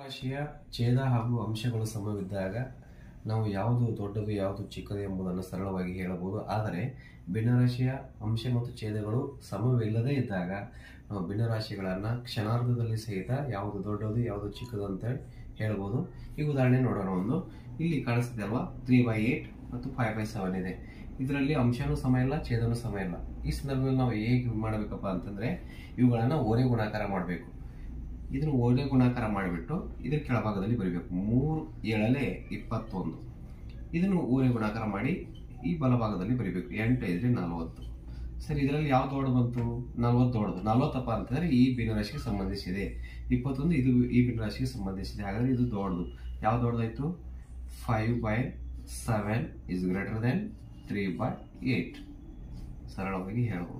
ರಾಶಿಯ ಛೇದ ಹಾಗೂ ಅಂಶಗಳು ಸಮವಿದ್ದಾಗ ನಾವು ಯಾವುದು ದೊಡ್ಡದು ಯಾವುದು ಚಿಕ್ಕದು ಎಂಬುದನ್ನು ಸರಳವಾಗಿ ಹೇಳಬಹುದು ಆದರೆ ಭಿನ್ನರಾಶಿಯ ಅಂಶ ಮತ್ತು ಛೇದಗಳು ಸಮವಿಲ್ಲದೇ ಇದ್ದಾಗ ನಾವು ಭಿನ್ನರಾಶಿಗಳನ್ನು ಕ್ಷಣಾರ್ಧದಲ್ಲಿ ಸಹಿತ ಯಾವುದು ದೊಡ್ಡದು ಯಾವುದು ಚಿಕ್ಕದು ಅಂತ ಹೇಳ್ಬೋದು ಈ ಉದಾಹರಣೆ ನೋಡೋಣ ಒಂದು ಇಲ್ಲಿ ಕಾಣಿಸ್ತಿದೆ ಅಲ್ವಾ ತ್ರೀ ಬೈ ಏಟ್ ಮತ್ತು ಫೈವ್ ಬೈ ಸೆವೆನ್ ಇದೆ ಇದರಲ್ಲಿ ಅಂಶನೂ ಸಮ ಇಲ್ಲ ಛೇದನೂ ಸಮ ಇಲ್ಲ ಈ ಸಂದರ್ಭದಲ್ಲಿ ನಾವು ಹೇಗೆ ಮಾಡಬೇಕಪ್ಪ ಅಂತಂದ್ರೆ ಇವುಗಳನ್ನು ಓರೆ ಗುಣಾಕಾರ ಮಾಡಬೇಕು ಇದನ್ನು ಓರೆ ಗುಣಾಕಾರ ಮಾಡಿಬಿಟ್ಟು ಇದ್ರ ಕೆಳಭಾಗದಲ್ಲಿ ಬರೀಬೇಕು ಮೂರು ಏಳಲೆ ಇಪ್ಪತ್ತೊಂದು ಇದನ್ನು ಓರೆ ಗುಣಾಕಾರ ಮಾಡಿ ಈ ಬಲಭಾಗದಲ್ಲಿ ಬರೀಬೇಕು ಎಂಟು ಐದ್ರೆ ನಲವತ್ತು ಸರಿ ಇದರಲ್ಲಿ ಯಾವ ದೊಡ್ಡದು ಬಂತು ನಲ್ವತ್ತು ದೊಡ್ಡದು ನಲ್ವತ್ತಪ್ಪ ಅಂತಂದ್ರೆ ಈ ಭಿನ್ನರಾಶಿಗೆ ಸಂಬಂಧಿಸಿದೆ ಇಪ್ಪತ್ತೊಂದು ಇದು ಈ ಭಿನ್ನರಾಶಿಗೆ ಸಂಬಂಧಿಸಿದೆ ಹಾಗಾದ್ರೆ ಇದು ದೊಡ್ಡದು ಯಾವ ದೊಡ್ಡದಾಯ್ತು five by seven is greater than three by eight ಸರಳವಾಗಿ ಹೇಳ್ಬೋದು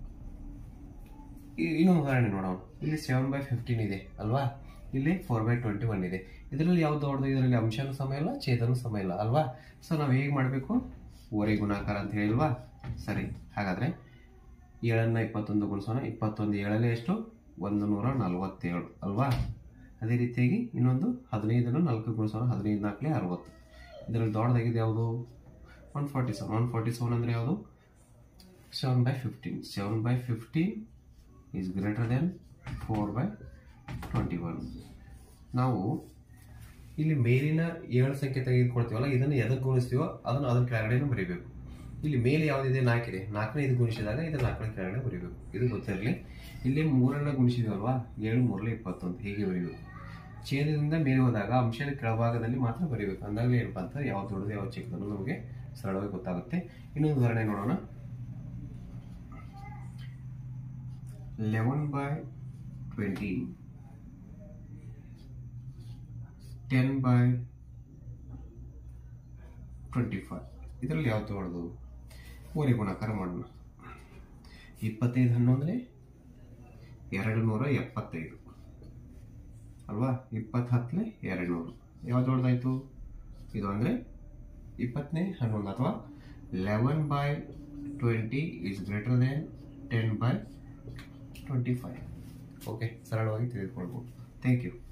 ಈ- ಇನ್ನೊಂದು ಉದಾಹರಣೆ ನೋಡೋಣ ಇಲ್ಲಿ ಸೆವೆನ್ ಬೈ ಫಿಫ್ಟೀನ್ ಇದೆ ಅಲ್ವಾ ಇಲ್ಲಿ ಫೋರ್ ಬೈ ಟ್ವೆಂಟಿ ಒನ್ ಇದೆ ಇದರಲ್ಲಿ ಯಾವ್ದು ದೊಡ್ಡದು ಇದರಲ್ಲಿ ಅಂಶನೂ ಸಮ ಇಲ್ಲ ಛೇದನೂ ಸಮ ಇಲ್ಲ ಅಲ್ವಾ ಸೊ ನಾವು ಹೇಗೆ ಮಾಡಬೇಕು ಓರೆ ಗುಣಾಕಾರ ಅಂತ ಹೇಳಿಲ್ವಾ ಸರಿ ಹಾಗಾದ್ರೆ ಏಳನ್ನ ಇಪ್ಪತ್ತೊಂದು ಗುಣಿಸೋಣ ಇಪ್ಪತ್ತೊಂದು ಏಳಲ್ಲೇ ಎಷ್ಟು ಒಂದು ನೂರ ನಲವತ್ತೇಳು ಅಲ್ವಾ ಅದೇ ರೀತಿಯಾಗಿ ಇನ್ನೊಂದು ಹದಿನೈದನ್ನು ನಾಲ್ಕು ಗುಣಿಸೋಣ ಹದಿನೈದು ನಾಲ್ಕಲೇ ಅರವತ್ತು ಇದರಲ್ಲಿ ದೊಡ್ಡದಾಗಿದೆ ಯಾವುದು one forty seven one forty seven ಅಂದರೆ ಯಾವುದು seven by fifteen seven by fifteen is greater than four by twenty one ನಾವು ಇಲ್ಲಿ ಮೇಲಿನ ಏಳು ಸಂಖ್ಯೆ ತೆಗೆದುಕೊಳ್ತೀವಲ್ಲ ಇದನ್ನು ಎದಕ್ಕೆ ಗುಣಿಸ್ತೀವೋ ಅದನ್ನು ಅದರ ಕೆಳಗಡೆನೂ ಬರೀಬೇಕು ಇಲ್ಲಿ ಮೇಲೆ ಯಾವುದಿದೆ ನಾಲ್ಕಿದೆ ನಾಲ್ಕನೇ ಇದು ಗುಣಿಸಿದಾಗ ಇದು ನಾಲ್ಕನೇ ಕೆಳಗಡೆ ಬರೀಬೇಕು ಇದು ಗೊತ್ತಿರಲಿ ಇಲ್ಲಿ ಮೂರನ್ನ ಗುಣಿಸಿದೀವಲ್ವಾ ಏಳು ಮೂರನೇ ಇಪ್ಪತ್ತೊಂದು ಹೀಗೆ ಬರೀಬೇಕು ಛೇದದಿಂದ ಮೇಲೆ ಹೋದಾಗ ಅಂಶದ ಕೆಳಭಾಗದಲ್ಲಿ ಮಾತ್ರ ಬರೀಬೇಕು ಅಂದಾಗ ಏನಪ್ಪ ಅಂತ ಯಾವ ದೊಡ್ಡದು ಯಾವ ಚಿಕ್ಕದನ್ನು ನಮಗೆ ಸರಳವಾಗಿ ಗೊತ್ತಾಗುತ್ತೆ ಇನ್ನೊಂದು ಉದಾಹರಣೆ ನೋಡೋಣ eleven by twenty ten by twenty five ಇದರಲ್ಲಿ ಯಾವ್ದು ದೊಡ್ಡದು ಓರಿ ಗುಣಾಕಾರ ಮಾಡೋಣ ಇಪ್ಪತ್ತೈದು ಹನ್ನೊಂದರೆ ಎರಡು ನೂರ ಎಪ್ಪತ್ತೈದು ಅಲ್ವಾ ಇಪ್ಪತ್ತು ಹತ್ತಲೆ ಎರಡು ನೂರು ಯಾವ್ದು ದೊಡ್ಡದಾಯ್ತು ಇದು ಅಂದರೆ ಇಪ್ಪತ್ತನೇ ಹನ್ನೊಂದು ಅಥವಾ eleven by twenty is greater than ten by twenty five okay ಸರಳವಾಗಿ ತಿಳಿದುಕೊಳ್ಬೋದು ಥ್ಯಾಂಕ್ ಯು